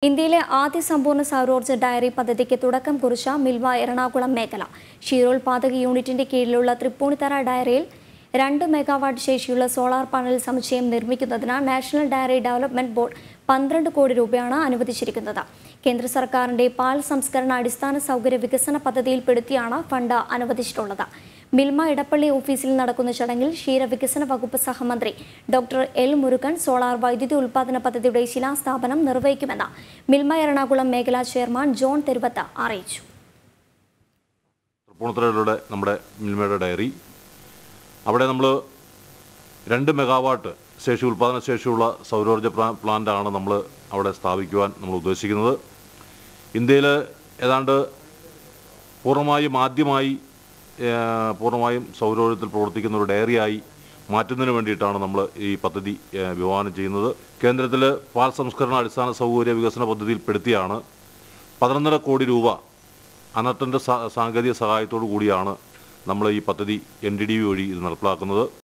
ഇന്ത്യയിലെ ആദ്യ സമ്പൂർണ്ണ സൗരോർജ്ജ ഡയറി പദ്ധതിക്ക് തുടക്കം കുറിച്ച മിൽവ എറണാകുളം മേഖല ക്ഷീരോത്പാദക യൂണിറ്റിന്റെ കീഴിലുള്ള തൃപ്പൂണിത്തറ ഡയറിയിൽ രണ്ട് മെഗാവാട്ട് ശേഷിയുള്ള സോളാർ പാനൽ സമുച്ചയം നിർമ്മിക്കുന്നതിന് നാഷണൽ ഡയറി ഡെവലപ്മെന്റ് ബോർഡ് പന്ത്രണ്ട് കോടി രൂപയാണ് അനുവദിച്ചിരിക്കുന്നത് കേന്ദ്ര സർക്കാരിന്റെ പാൽ സംസ്കരണ അടിസ്ഥാന സൗകര്യ വികസന പദ്ധതിയിൽപ്പെടുത്തിയാണ് ഫണ്ട് അനുവദിച്ചിട്ടുള്ളത് മിൽമ ഇടപ്പള്ളി ഓഫീസിൽ നടക്കുന്ന ചടങ്ങിൽ ക്ഷീരവികസന വകുപ്പ് സഹമന്ത്രി ഡോക്ടർ എൽ മുരുകൻ സോളാർ വൈദ്യുതി ഉൽപാദന പദ്ധതിയുടെ ശിലാസ്ഥാപനം നിർവഹിക്കുമെന്ന് മിൽമ എറണാകുളം മേഖലാ ചെയർമാൻ ജോൺ തെരുവത്ത് അറിയിച്ചു തൃപ്പൂണിത്തുറയിലൂടെ നമ്മുടെ മിൽമയുടെ ഡയറി അവിടെ നമ്മൾ രണ്ട് മെഗാവാട്ട് ശേഷി ഉൽപ്പാദന ശേഷിയുള്ള സൗരോർജ്ജ പ്ലാ പ്ലാന്റാണ് നമ്മൾ അവിടെ സ്ഥാപിക്കുവാൻ നമ്മൾ ഉദ്ദേശിക്കുന്നത് ഇന്ത്യയിൽ ഏതാണ്ട് പൂർണ്ണമായും ആദ്യമായി ഏഹ്, പൂർണ്ണമായും സൗരോർജ്ജത്തിൽ പ്രവർത്തിക്കുന്ന ഒരു ഡയറിയായി മാറ്റുന്നതിന് വേണ്ടിയിട്ടാണ് നമ്മൾ ഈ പദ്ധതി ഏഹ്, വിഭാവനം ചെയ്യുന്നത് കേന്ദ്രത്തിൽ പാൽ സംസ്കരണ അടിസ്ഥാന സൗകര്യ വികസന പദ്ധതിയിൽപ്പെടുത്തിയാണ് പതിനൊന്നര കോടി രൂപ അനർട്ടൻ്റെ സാങ്കേതിക സഹായത്തോടു കൂടിയാണ് നമ്മൾ ഈ പദ്ധതി എൻ ഡി ഡി വഴി ഇത് നടപ്പിലാക്കുന്നത്